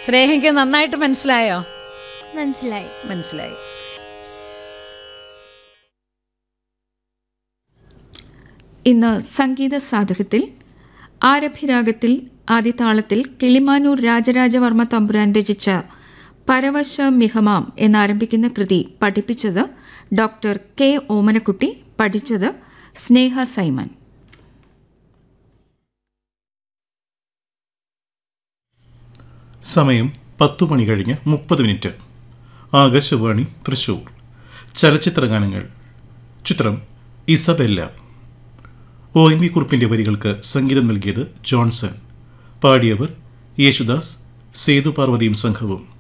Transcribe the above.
സ്നേഹയ്ക്ക് നന്നായിട്ട് മനസ്സിലായോ മനസ്സിലായി മനസ്സിലായി ഇന്ന് സംഗീത സാധകത്തിൽ ആരഭിരാഗത്തിൽ ആദിതാളത്തിൽ കിളിമാനൂർ രാജരാജവർമ്മ തമ്പുരാൻ രചിച്ച പരവശ മിഹമാം എന്നാരംഭിക്കുന്ന കൃതി പഠിപ്പിച്ചത് ഡോക്ടർ കെ ഓമനക്കുട്ടി പഠിച്ചത് സ്നേഹ സൈമൻ സമയം പത്തു മണി കഴിഞ്ഞ് മുപ്പത് മിനിറ്റ് ആകാശവാണി തൃശൂർ ചലച്ചിത്രഗാനങ്ങൾ ചിത്രം ഇസബെല്ല ഒ എം വി കുറിപ്പിൻ്റെ വരികൾക്ക് സംഗീതം നൽകിയത് ജോൺസൺ പാടിയവർ യേശുദാസ് സേതു പാർവതിയും സംഘവും